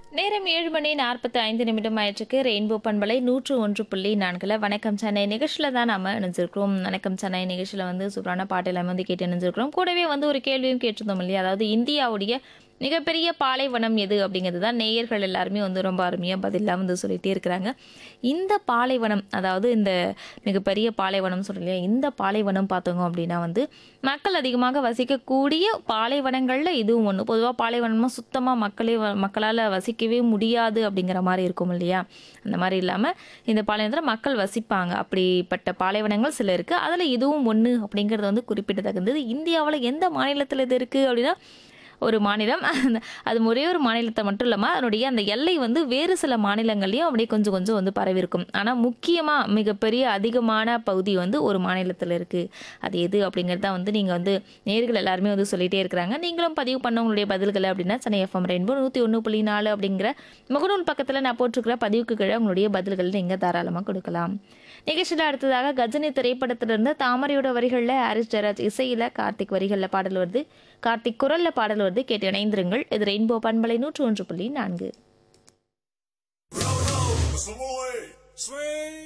நேரம் ஏழு மணி நாற்பத்தி ஐந்து நிமிடம் ஆயிற்றுக்கு ரெயின்போ பண்பலை நூற்று ஒன்று புள்ளி நான்கில் வணக்கம் சென்னை நிகழ்ச்சியில் தான் நாம இணைஞ்சிருக்கிறோம் வணக்கம் சென்னை நிகழ்ச்சியில் வந்து சூப்பரான பாட்டு எல்லாமே வந்து கேட்டு இணைஞ்சிருக்கிறோம் கூடவே வந்து ஒரு கேள்வியும் கேட்டிருந்தோம் இல்லையா அதாவது இந்தியாவுடைய மிகப்பெரிய பாலைவனம் எது அப்படிங்கிறது தான் நேயர்கள் எல்லாருமே வந்து ரொம்ப அருமையாக பதிலாக வந்து சொல்லிகிட்டே இருக்கிறாங்க இந்த பாலைவனம் அதாவது இந்த மிகப்பெரிய பாலைவனம் சொல்லலையா இந்த பாலைவனம் பார்த்தோங்க அப்படின்னா வந்து மக்கள் அதிகமாக வசிக்கக்கூடிய பாலைவனங்களில் இதுவும் ஒன்று பொதுவாக பாலைவனமாக சுத்தமாக மக்களே வ- மக்களால் வசிக்கவே முடியாது அப்படிங்கிற மாதிரி இருக்கும் இல்லையா அந்த மாதிரி இல்லாமல் இந்த பாலைவனத்தில் மக்கள் வசிப்பாங்க அப்படிப்பட்ட பாலைவனங்கள் சில இருக்குது அதில் இதுவும் ஒன்று அப்படிங்கிறது வந்து குறிப்பிடத்தகுந்தது இந்தியாவில் எந்த மாநிலத்தில் இது இருக்குது அப்படின்னா ஒரு மாநிலம் அந்த- அது ஒரே ஒரு மாநிலத்தை மட்டும் இல்லாமல் அதனுடைய அந்த எல்லை வந்து வேறு சில மாநிலங்கள்லையும் அப்படியே கொஞ்சம் கொஞ்சம் வந்து பரவி இருக்கும் ஆனால் முக்கியமாக மிகப்பெரிய அதிகமான பகுதி வந்து ஒரு மாநிலத்தில் இருக்குது அது எது அப்படிங்கிறது தான் வந்து நீங்கள் வந்து நேர்கள் எல்லாருமே வந்து சொல்லிகிட்டே இருக்கிறாங்க நீங்களும் பதிவு பண்ண உங்களுடைய பதில்களை அப்படின்னா சென்னை எஃப்எம் ரெயின்போ நூற்றி ஒன்று புள்ளி நாலு அப்படிங்கிற முகநூல் பக்கத்தில் நான் போட்டிருக்கிற பதிவுக்கு கீழே உங்களுடைய பதில்கள் நீங்கள் தாராளமாக கொடுக்கலாம் நிகழ்ச்சியில் அடுத்ததாக கஜினி திரைப்படத்திலிருந்து தாமரையோட வரிகளில் ஹாரிஸ் ஜெராஜ் இசையில் கார்த்திக் வரிகளில் பாடல் வருது கார்த்திக் குரல்ல பாடல் வருது கேட்டு இணைந்திருங்கள் இது ரெயின்போ பண்பலை நூற்று ஒன்று புள்ளி நான்கு Savoy, swing.